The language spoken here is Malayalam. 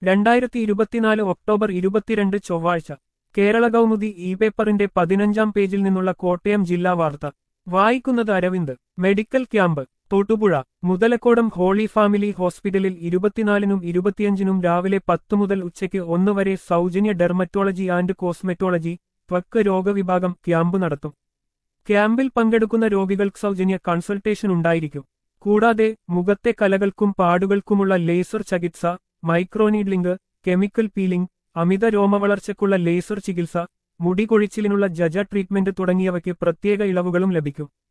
രണ്ടായിരത്തി ഇരുപത്തിനാല് ഒക്ടോബർ ഇരുപത്തിരണ്ട് ചൊവ്വാഴ്ച കേരള കൗമുദി ഇ പേപ്പറിന്റെ പതിനഞ്ചാം പേജിൽ നിന്നുള്ള കോട്ടയം ജില്ലാ വാർത്ത വായിക്കുന്നത് Aravind medical camp Thodupuzha Muthalakodam Holy Family ഹോസ്പിറ്റലിൽ ഇരുപത്തിനാലിനും ഇരുപത്തിയഞ്ചിനും രാവിലെ പത്ത് മുതൽ ഉച്ചയ്ക്ക് ഒന്ന് വരെ സൗജന്യ ഡെർമറ്റോളജി ആൻഡ് കോസ്മെറ്റോളജി ത്വക്ക് രോഗവിഭാഗം ക്യാമ്പ് നടത്തും ക്യാമ്പിൽ പങ്കെടുക്കുന്ന രോഗികൾക്ക് സൗജന്യ കൺസൾട്ടേഷൻ ഉണ്ടായിരിക്കും കൂടാതെ മുഖത്തെ കലകൾക്കും പാടുകൾക്കുമുള്ള ലേസർ ചികിത്സ മൈക്രോനീഡ്ലിംഗ് കെമിക്കൽ പീലിംഗ് അമിത രോമവളർച്ചയ്ക്കുള്ള ലേസർ ചികിത്സ മുടി കൊഴിച്ചിലിനുള്ള ജജ ട്രീറ്റ്മെന്റ് തുടങ്ങിയവയ്ക്ക് പ്രത്യേക ഇളവുകളും ലഭിക്കും